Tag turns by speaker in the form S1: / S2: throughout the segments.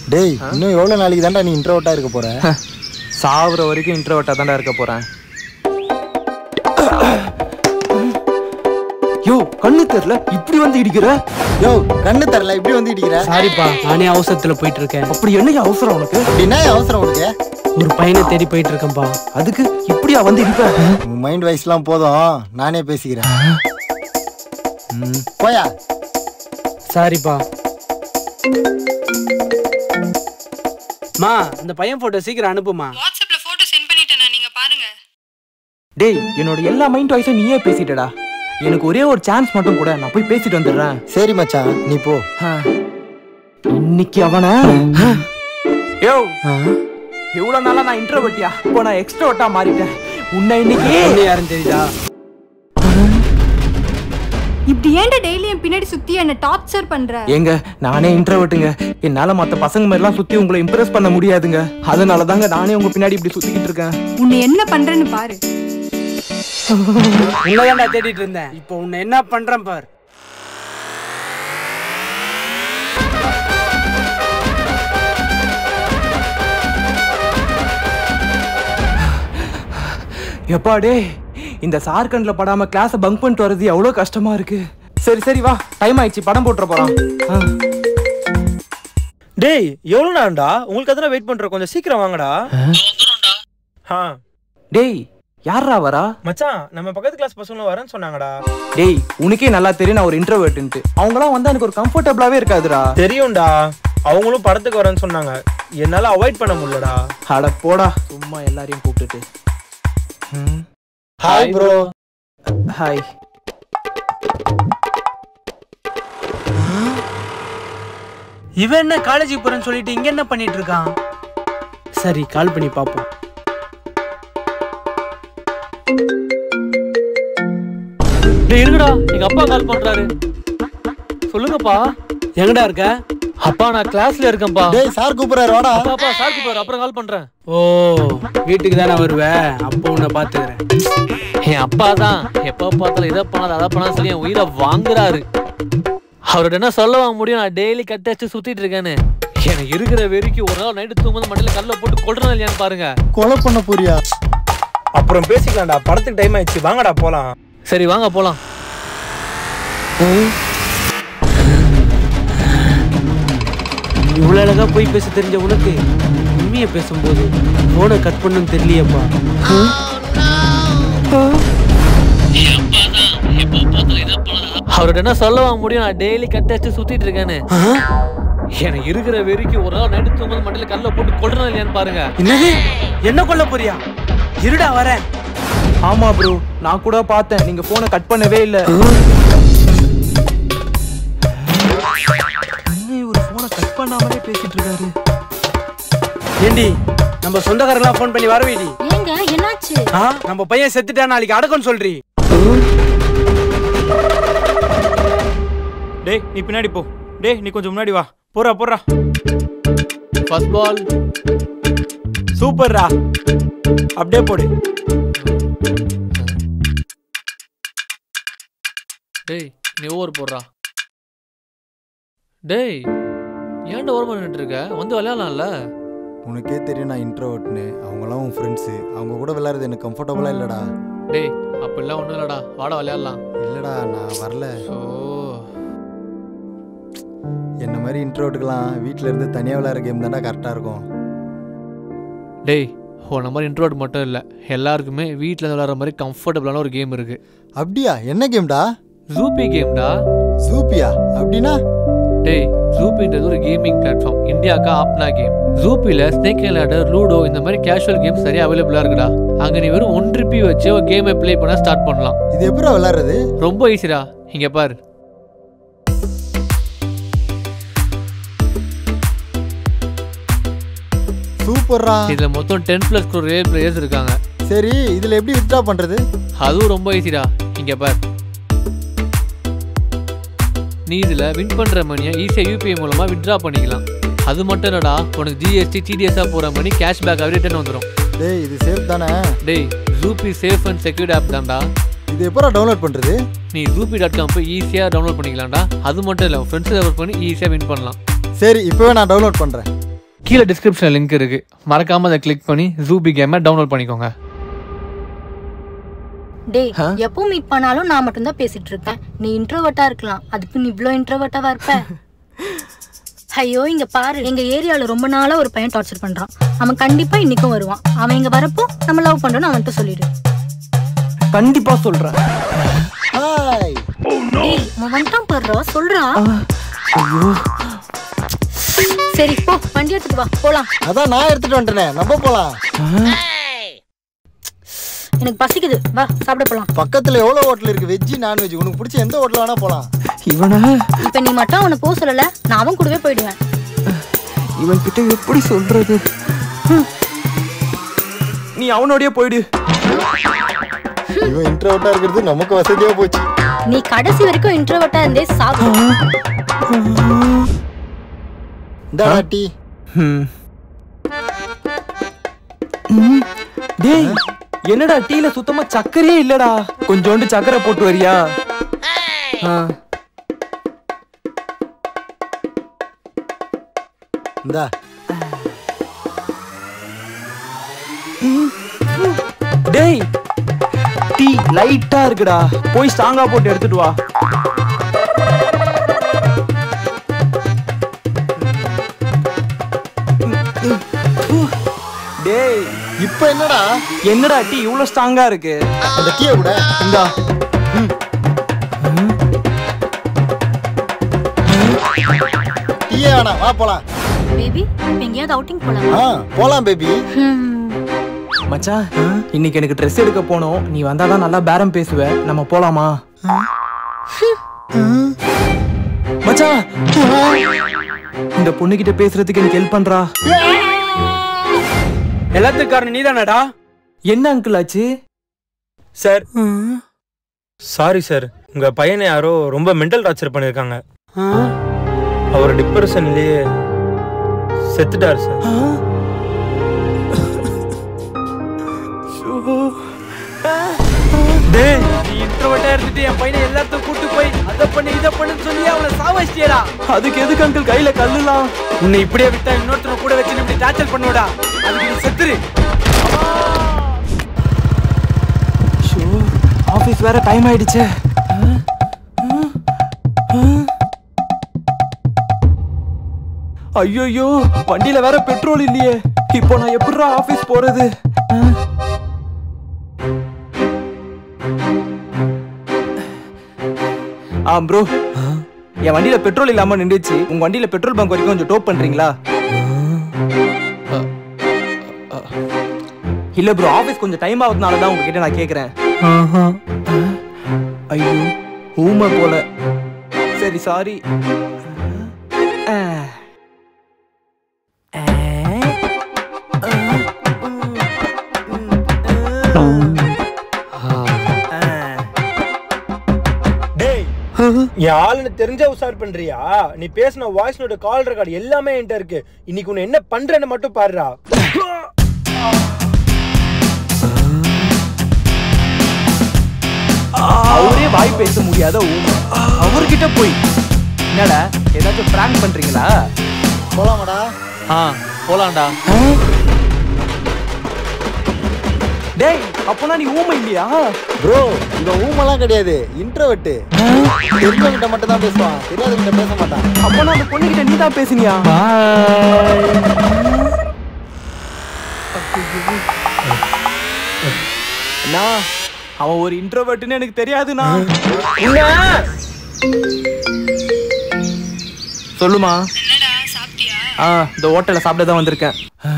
S1: டேய் இன்னும் எவ்வளோ நாளைக்கு தான்டா நீ இன்ட்ரோவர்ட்டாக இருக்க போற
S2: சாவுற வரைக்கும் இன்ட்ரோவர்ட்டா தான்டா இருக்க போறேன் யோ கண்ணு தெரியல இப்படி வந்து இடிக்கிற
S1: யோ கண்ணு தரல இப்படி வந்து இடிக்கிற
S3: சாரிப்பா நானே அவசரத்துல போயிட்டு இருக்கேன்
S2: அப்படி என்ன அவசரம் உனக்கு
S1: அப்படின்னா அவசரம் உனக்கு
S3: ஒரு பையனை தேடி போயிட்டு இருக்கேன்ப்பா
S2: அதுக்கு இப்படியா வந்து இடிப்ப
S1: உன் மைண்ட் வைஸ்லாம் போதும் நானே பேசிக்கிறேன் ம், போயா
S3: சாரிப்பா மா இந்த பையன் போட்டோ சீக்கிரம் அனுப்புமா
S4: வாட்ஸ்அப்ல போட்டோ சென்ட் பண்ணிட்டேனா நீங்க பாருங்க
S2: டேய் என்னோட எல்லா மைண்ட் வாய்ஸும் நீயே பேசிட்டடா எனக்கு ஒரே ஒரு சான்ஸ் மட்டும் கூட நான் போய் பேசிட்டு வந்துடுறேன்
S1: சரி மச்சான் நீ போ
S2: ஆ. இன்னைக்கு அவன யோ இவ்வளவு நாளா நான் இன்ட்ரோவர்ட்டியா இப்போ நான் எக்ஸ்ட்ரோவர்ட்டா மாறிட்டேன் உன்னை இன்னைக்கு
S3: பொண்ணு யாருன்னு தெரியுதா
S4: இப்படி ஏன்டா டெய்லி என் பின்னாடி சுத்தி என்ன டார்ச்சர் பண்ற
S2: ஏங்க நானே இன்ட்ரோவர்ட்டுங்க என்னால மத்த பசங்க மாதிரிலாம் சுத்தி உங்களை இம்ப்ரெஸ் பண்ண முடியாதுங்க அதனால தாங்க நானே உங்க பின்னாடி இப்படி சுத்திக்கிட்டு இருக்கேன்
S4: உன்னை என்ன பண்றேன்னு பாரு
S3: உன்னதான்டா தேடிட்டு இருந்தேன் இப்போ உன்னை என்ன பண்றேன் பார்
S2: எப்பா டேய் இந்த சார்கண்ட்ல படாம கிளாஸ பங்க் பண்ணிட்டு வர்றது எவ்வளவு கஷ்டமா இருக்கு சரி சரி வா டைம் ஆயிடுச்சு படம் போட்டுற போறான் ஆ.
S5: டேய் எவ்வளோ நான்டா உங்களுக்கு அதெல்லாம் வெயிட் பண்றோம் கொஞ்சம் சீக்கிரம் வாங்கடா ஆ
S2: டேய் யாரா வரா
S5: மச்சான் நம்ம பக்கத்து கிளாஸ் பசங்களும் வரேன்னு சொன்னாங்கடா
S2: டேய் உனக்கே நல்லா தெரியும் நான் ஒரு இன்ட்ரோவர்ட்ன்ட்டு அவங்களாம் வந்தா எனக்கு ஒரு கம்ஃபர்டபுளாவே இருக்காதுடா
S5: தெரியும்டா அவங்களும் படத்துக்கு வரேன்னு சொன்னாங்க என்னால அவாய்ட் பண்ண முடியலடா
S2: அட போடா சும்மா எல்லாரையும் கூப்பிட்டுட்டு
S1: ஹாய் ப்ரோ
S2: ஹாய்
S3: இவன் என்ன காலேஜுக்கு போறேன்னு சொல்லிட்டு இங்க என்ன பண்ணிட்டு இருக்கான் சரி கால் பண்ணி பாப்போம்
S6: டேய் இருங்கடா எங்க அப்பா கால் பண்றாரு சொல்லுங்கப்பா
S3: எங்கடா இருக்க
S6: அப்பா நான் கிளாஸ்ல இருக்கேன்ப்பா
S1: டேய் சார் கூப்பிடுறாரு வாடா
S6: அப்பா அப்பா சாருக்கு பாரு அப்புறம் கால் பண்றேன்
S3: ஓ வீட்டுக்கு தானே வருவ அப்போ உன்னை பாத்துக்கிறேன்
S6: என் அப்பா தான் எப்ப பார்த்தாலும் இதை பண்ணாத அதை பண்ணாத சொல்லி என் உயிரை வாங்குறாரு அவர்கிட்ட என்ன சொல்ல வாங்க முடியும் நான் டெய்லி கட்டி வச்சு சுத்திட்டு இருக்கேன்னு எனக்கு இருக்கிற வரைக்கும் ஒரு நாள் நைட்டு தூங்கும்போது மண்ணில கல்ல போட்டு கொள்றேன் இல்லையான்னு பாருங்க
S1: கொலை பண்ண போறியா
S5: அப்புறம் பேசிக்கலாம்டா படத்துக்கு டைம் ஆயிடுச்சு வாங்கடா போலாம்
S6: சரி வாங்க போலாம்
S3: இவ்வளவு அழகா போய் பேச தெரிஞ்ச உனக்கு உண்மையை பேசும்போது போனை கட் பண்ணுன்னு தெரியலையேப்பா
S6: அவர்கிட்ட என்ன சொல்ல வாங்க முடியும் நான் டெய்லி கட்டி வச்சு சுத்திட்டு இருக்கேன்னு எனக்கு இருக்கிற வரைக்கும் ஒரு நாள் நைட்டு தூங்கும்போது மண்ணில கல்ல போட்டு கொள்றேன் இல்லையான்னு பாருங்க
S3: என்னது என்ன கொல்ல போறியா இருடா வரேன்
S2: ஆமா ப்ரோ நான் கூட பார்த்தேன் நீங்க போனை கட் பண்ணவே இல்ல என்ன இவர் போனை கட் பண்ணாமலே பேசிட்டு இருக்காரு
S3: ஏண்டி நம்ம சொந்தக்காரங்களாம் ஃபோன் பண்ணி வரவேடி
S4: ஏங்க என்னாச்சு
S3: ஆ நம்ம பையன் செத்துட்டா நாளைக்கு அடக்கம்னு சொல்றி
S5: டேய் நீ பின்னாடி போ டேய் நீ கொஞ்சம் முன்னாடி வா போறா போறா
S6: ஃபர்ஸ்ட் பால்
S5: சூப்பர்ரா அப்படியே போடு
S6: டேய் நீ ஓவர் போடுறா டேய் ஏன்டா ஓரமா நின்னுட்டு இருக்க வந்து விளையாடலாம்ல
S1: உனக்கே தெரியும் நான் இன்ட்ரோவர்ட்னு அவங்களாம் உன் ஃப்ரெண்ட்ஸு அவங்க கூட விளையாடுறது எனக்கு கம்ஃபர்டபுளாக இல்லைடா
S6: டேய் அப்படிலாம் ஒண்ணும் இல்லடா வாடா விளையாடலாம்
S1: இல்லைடா நான் வரல
S6: ஓ
S1: என்ன மாதிரி இன்ட்ரோவர்ட்டுக்கெல்லாம் வீட்டில் இருந்து தனியாக விளையாடுற கேம் தான்டா கரெக்டாக இருக்கும்
S6: டேய் உன்ன மாதிரி இன்ட்ரோட் மட்டும் இல்லை எல்லாருக்குமே வீட்டில் விளையாடுற மாதிரி கம்ஃபர்டபுளான ஒரு கேம் இருக்கு
S1: அப்படியா என்ன கேம்டா
S6: ஜூபி கேம்டா
S1: சூப்பியா அப்படின்னா
S6: டேய் ஜூபின்றது ஒரு கேமிங் பிளாட்ஃபார்ம் இந்தியாக்கா ஆப்னா கேம் ஜூபியில் ஸ்னேக் லேடர் லூடோ இந்த மாதிரி கேஷுவல் கேம்ஸ் சரியா அவைலபிளாக இருக்குடா அங்கே நீ வெறும் ஒன் ருபி வச்சு ஒரு கேமை ப்ளே பண்ண ஸ்டார்ட் பண்ணலாம்
S1: இது எப்படா விளையாடுறது
S6: ரொம்ப ஈஸிடா இங்கே பாரு
S1: சூப்பர்ரா
S6: இதில் மொத்தம் டென் ப்ளஸ் ஒரு ரியல் பிளேயர்ஸ் இருக்காங்க
S1: சரி இதில் எப்படி வித்ட்ரா பண்ணுறது
S6: அதுவும் ரொம்ப ஈஸிடா இங்கே பார் நீ இதில் வின் பண்ணுற மணியை ஈஸியாக யூபிஐ மூலமாக வித்ட்ரா பண்ணிக்கலாம் அது மட்டும் இல்லடா உனக்கு ஜிஎஸ்டி டிடிஎஸ்ஸாக போகிற மணி கேஷ்பேக்காகவே ரிட்டர்ன் வந்துடும்
S1: டேய் இது சேஃப் தானே
S6: டேய் Zupee safe and secured app தான்டா
S1: இது எப்படா டவுன்லோட் பண்ணுறது
S6: நீ ஜூபி டாட் காம் போய் ஈஸியாக டவுன்லோட் பண்ணிக்கலாம்டா அது மட்டும் இல்லை ஃப்ரெண்ட்ஸ் ரெஃபர் பண்ணி ஈஸியாக வின் பண்ணலாம்
S1: சரி இப்போவே நான் டவுன்லோட் பண்ணுறேன்
S6: கீழே டிஸ்கிரிப்ஷன்ல லிங்க் இருக்கு மறக்காம அதை கிளிக் பண்ணி ஜூபி கேமை டவுன்லோட் பண்ணிக்கோங்க
S7: டேய் எப்போ மீட் பண்ணாலும் நான் மட்டும் தான் பேசிட்டு இருக்கேன் நீ இன்ட்ரோவர்ட்டா இருக்கலாம் அதுக்கு நீ இவ்ளோ இன்ட்ரோவர்ட்டாவா இருப்ப ஐயோ இங்க பாரு எங்க ஏரியால ரொம்ப நாளா ஒரு பையன் டார்ச்சர் பண்றான் அவன் கண்டிப்பா இன்னைக்கும் வருவான் அவன் இங்க வரப்போ நம்ம லவ் பண்றோம்னு அவன்கிட்ட சொல்லிடு
S2: கண்டிப்பா சொல்றேன்
S1: ஹாய்
S7: டேய் அவன் வந்துட்டான் பாடுறா சொல்றா சரி போ வண்டி எடுத்துட்டு வா போலாம்
S1: அதான் நான் எடுத்துட்டு வந்துட்டேனே நம்ம போலாம்
S7: எனக்கு பசிக்குது வா சாப்பிட போலாம்
S1: பக்கத்துல எவ்வளவு ஹோட்டல் இருக்கு வெஜ்ஜி நான்வெஜ் உனக்கு பிடிச்ச எந்த ஹோட்டல் வேணா போலாம்
S2: இவனா
S7: இப்ப நீ மட்டும் அவனை போக சொல்லல நான் அவன் கூடவே போயிடுவேன்
S2: இவன் கிட்ட எப்படி சொல்றது நீ அவனோடய போயிடு
S1: இவன் இன்ட்ரோட்டா இருக்கிறது நமக்கு வசதியா போச்சு
S7: நீ கடைசி வரைக்கும் இன்ட்ரோவர்ட்டா இருந்தே சாகு
S1: இந்த டீ
S2: ம். ம். டேய் என்னடா டீல சுத்தமா சக்கரையே இல்லடா கொஞ்சோண்டு சக்கரை போட்டு வரியா ஆ.
S1: இந்தா
S2: டேய் டீ லைட்டா இருக்குடா போய் ஸ்ட்ராங்கா போட்டு எடுத்துட்டு வா டேய்
S1: இப்போ என்னடா
S2: என்னடா டீ இவ்வளவு ஸ்ட்ராங்கா இருக்கு
S1: அந்த டீயை கூட
S2: இந்தா
S1: டீயே வேணாம் வா போலாம்
S7: பேபி இப்ப எங்கேயாவது அவுட்டிங் போலாம்
S1: ஆ போலாம் பேபி
S2: மச்சான் இன்னைக்கு எனக்கு ட்ரெஸ் எடுக்க போனோம் நீ வந்தாதான் நல்லா பேரம் பேசுவ நம்ம போலாமா மச்சான் இந்த பொண்ணுகிட்ட பேசுறதுக்கு எனக்கு ஹெல்ப் பண்றா
S5: எல்லாத்துக்கும் காரணம் நீதானடா
S2: என்ன அங்கிள் ஆச்சு
S5: சார் சாரி சார் உங்க பையனை யாரோ ரொம்ப மென்டல் டார்ச்சர் பண்ணிருக்காங்க அவர் டிப்ரெஷன்லயே செத்துட்டார் சார்
S2: டேய் நீ இன்ட்ரோவர்ட்டா இருந்துட்டு என் பையனை எல்லாத்தையும் கூட்டு போய் அத பண்ணி இத பண்ணு சொல்லி அவனை சாவச்சியடா அதுக்கு எதுக்கு அங்கிள் கையில கல்லுலாம்
S3: உன்னை இப்படியே விட்டா இன்னொருத்தனை கூட வச்சு இப்படி டார்ச்சர் பண்ணுவடா அதுக்கு நீ செத்துரு
S2: ஆபீஸ் வேற டைம் ஆயிடுச்சே ஐயோ வண்டியில வேற பெட்ரோல் இல்லையே இப்போ நான் எப்படிடா ஆபீஸ் போறது ஆ ப்ரோ என் வண்டியில பெட்ரோல் இல்லாம நின்றுச்சு உங்க வண்டியில பெட்ரோல் பங்க் வரைக்கும் கொஞ்சம் டோப் பண்றீங்களா இல்ல ப்ரோ ஆபீஸ் கொஞ்சம் டைம் ஆகுதுனால தான் உங்ககிட்ட நான் கேக்குறேன் ஐயோ ஊமை போல சரி சாரி
S5: டேய் என் ஆளுன்னு தெரிஞ்ச உசார் பண்றியா நீ பேசின வாய்ஸ் நோட கால் ரெக்கார்டு எல்லாமே என்கிட்ட இருக்கு இன்னைக்கு உன்னை என்ன பண்றேன்னு மட்டும் பாருடா
S2: அவரே வாய் பேச முடியாத ஊமை அவர்கிட்ட போய் என்னடா ஏதாச்சும் பிராங்க் பண்றீங்களா
S1: போலாமாடா
S6: ஆ போலாம்டா
S2: டேய் அப்பனா நீ ஊமை இல்லையா
S1: ப்ரோ இவன் ஊமெல்லாம் கிடையாது இன்ட்ரோவெட்டு தெரிஞ்சவங்கிட்ட மட்டும் தான் பேசுவான் தெரியாதவங்கிட்ட பேச மாட்டான்
S2: அப்பனா அந்த பொண்ணுகிட்ட நீ தான் பேசுனியா அண்ணா அவன் ஒரு இன்ட்ரோவர்ட்னு எனக்கு தெரியாதுண்ணா சொல்லுமா ஆ இந்த ஹோட்டல்ல சாப்பிட தான் வந்திருக்கேன்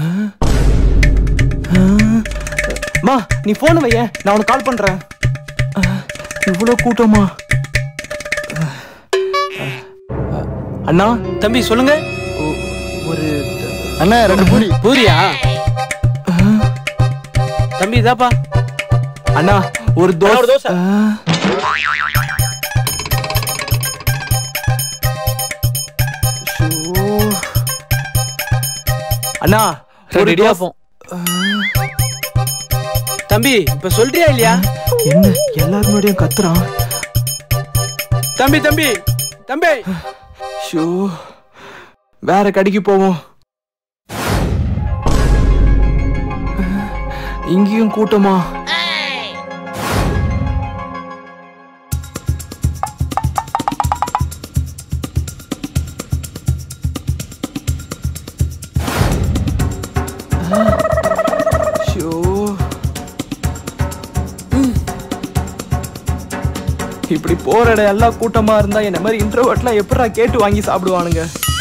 S2: மா நீ போன் வைய நான் உனக்கு கால் பண்றேன் இவ்வளோ கூட்டமா அண்ணா
S3: தம்பி சொல்லுங்க
S2: ஒ- ஒரு
S1: அண்ணா ரெண்டு பூரி
S3: பூரியா தம்பி இதாப்பா
S2: அண்ணா ஒரு
S5: அண்ணா, ஒரு
S2: தோசை
S5: தோசை.
S2: ஆ. ஷோ. அண்ணா ஒரு
S6: ரெண்டு
S2: தோசை.
S6: இடியாப்பம்
S3: தம்பி இப்ப சொல்றியா இல்லையா
S2: என்ன எல்லாரும் முன்னாடியும் கத்துறான்
S3: தம்பி தம்பி தம்பி
S2: ஷோ வேற கடைக்கு போவோம் இங்கேயும் கூட்டமா ஷோ. இப்படி போற இடம் எல்லாம் கூட்டமா இருந்தா என்ன மாதிரி இன்ட்ரோவர்ட்லாம் எப்படா கேட்டு வாங்கி சாப்பிடுவானுங்க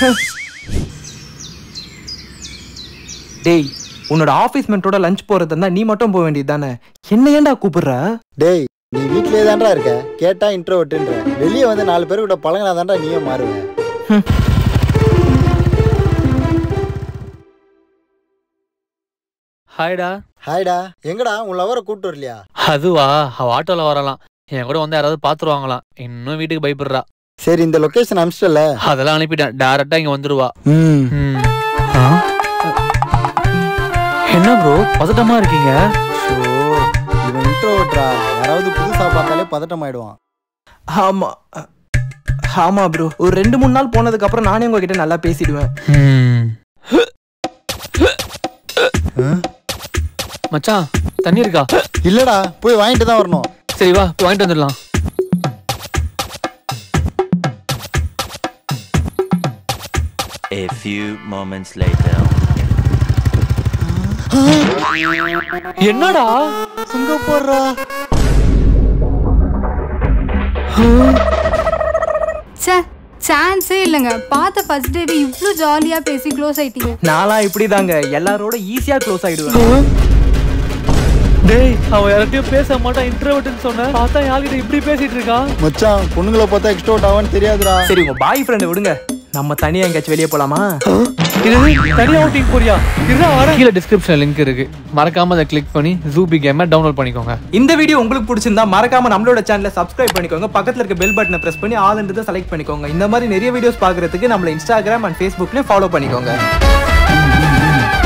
S2: டேய் உன்னோட ஆபீஸ் மென்ட்டோட லஞ்ச் போறது இருந்தா நீ மட்டும் போக வேண்டியது தானே என்ன ஏன்டா கூப்பிடுற
S1: டேய் நீ வீட்லயே தான்டா இருக்க கேட்டா இன்ட்ரோவர்ட்டுன்ற வெளியே வந்து நாலு பேர் கூட பழகினா தான்டா நீயும் மாறுவ
S6: ஹாய்டா
S1: ஹாய்டா எங்கடா உன் லவரை கூப்பிட்டு வரலையா
S6: அதுவா அவ ஆட்டோல வரலாம் என் கூட வந்து யாராவது பாத்துருவாங்களாம் இன்னும் வீட்டுக்கு பயப்படுறா
S1: சரி இந்த லொகேஷன் அனுப்பிச்சிட்டல
S6: அதெல்லாம் அனுப்பிட்டேன் டேரக்டா இங்க வந்துருவா
S1: ம்
S6: ம். ஆ? என்ன ப்ரோ பதட்டமா இருக்கீங்க
S1: ஷோ இவன் இன்ட்ரோவர்ட்ரா யாராவது புதுசா பார்த்தாலே பதட்டம் ஆயிடுவான்
S2: ஆமா அ- ஆமா ப்ரோ ஒரு ரெண்டு மூணு நாள் போனதுக்கு அப்புறம் நானே உங்ககிட்ட நல்லா பேசிடுவேன்
S6: ம். மச்சான் தண்ணி இருக்கா
S1: இல்லடா போய் வாங்கிட்டு தான் வரணும்
S6: சரி வா போய் வாங்கிட்டு வந்துடலாம்
S8: A few moments later.
S6: என்னடா
S1: அங்க போடுறா
S4: ச்சே சான்ஸே இல்லைங்க பார்த்த ஃபர்ஸ்ட் டேவே இவ்வளோ ஜாலியாக பேசி க்ளோஸ் ஆயிட்டீங்க
S2: நான்லாம் இப்படிதாங்க எல்லாரோட ஈஸியா க்ளோஸ் ஆயிடுவேன்
S6: டேய் அவன் யார்கிட்டயும் பேச மாட்டான் இன்ட்ரோவர்ட்னு சொன்ன பார்த்தா யார்கிட்ட இப்படி பேசிட்டு இருக்கான்
S1: மச்சான் பொண்ணுங்களை பார்த்தா எக்ஸ்ட்ரோட் ஆவான்னு தெரியாதுடா
S2: சரி உங்க பாய் ஃப்ரெண்டை விடுங்க நம்ம தனியா எங்கேயாச்சும் வெளியே போலாமா
S6: இது தனியா அவுட்டிங் போறியா இதுதான் வர கீழே டிஸ்கிரிப்ஷன் லிங்க் இருக்கு மறக்காம அதை கிளிக் பண்ணி ஜூபி கேமை டவுன்லோட் பண்ணிக்கோங்க
S2: இந்த வீடியோ உங்களுக்கு பிடிச்சிருந்தா மறக்காம நம்மளோட சேனலை சப்ஸ்கிரைப் பண்ணிக்கோங்க பக்கத்துல இருக்க பெல் பட்டனை பிரஸ் பண்ணி ஆல்ன்றதை செலக்ட் பண்ணிக்கோங்க இந்த மாதிரி நிறைய வீடியோஸ் பார்க்கறதுக்கு நம்மள இன்ஸ்டாகிராம் அண்ட் ஃபேஸ்புக்லயும் ஃபாலோ பண்ணிக்கோங்க